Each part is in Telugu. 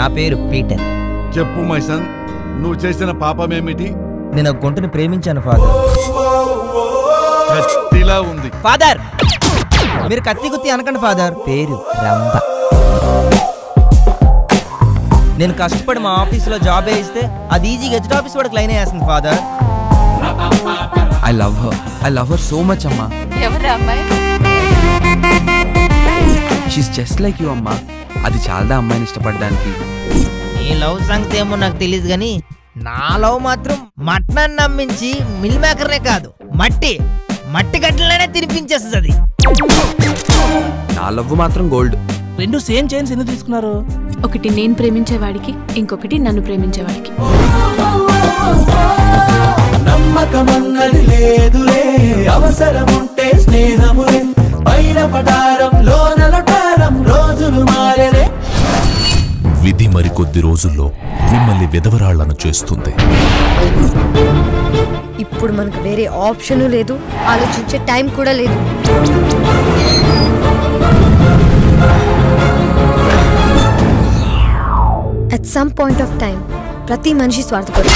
పేరు పీటర్ చెప్పు మై సన్ నువ్వు చేసిన పాపమేమిటి నేను ఒక గుంటని ప్రేమించాను ఫాదర్ కత్తిలా ఉంది ఫాదర్ మీరు కత్తి గుత్తి అనకండి ఫాదర్ పేరు రంభ నేను కష్టపడి మా ఆఫీసులో జాబ్ వేయిస్తే అది ఈజీ గెజిట్ ఆఫీస్ వాడికి లైన్ వేస్తుంది father I love her I love her so much అమ్మా ఎవరా అమ్మాయి షీస్ జస్ట్ లైక్ యూ అమ్మా అది చాలదా అమ్మాయిని ఇష్టపడడానికి నీ లవ్ సంగతి ఏమో నాకు తెలియదు కానీ నా లవ్ మాత్రం మటన్ నమ్మించి మిల్ మేకర్నే కాదు మట్టి మట్టి గడ్డలనే తినిపించేస్తుంది నా లవ్ మాత్రం గోల్డ్ రెండు సేమ్ చైన్స్ ఎందుకు తీసుకున్నారు ఒకటి నేను ప్రేమించేవాడికి ఇంకొకటి నన్ను ప్రేమించేవాడికి నమ్మకమన్నది లేదులే అవసరముంటే స్నేహములే పైన పటారం లోన లటారం రోజులు మారలే విధి మరికొద్ది రోజుల్లో మిమ్మల్ని విధవరాళ్లను చేస్తుంది ఇప్పుడు మనకు వేరే ఆప్షన్ లేదు ఆలోచించే టైం కూడా లేదు at some point of time ప్రతి మనిషి స్వార్థపడు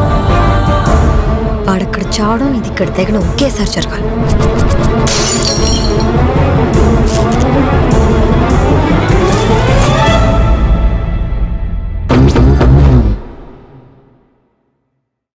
వాడక్కడ చావడం ఇది ఇక్కడ తెగడం ఒకేసారి జరగాలి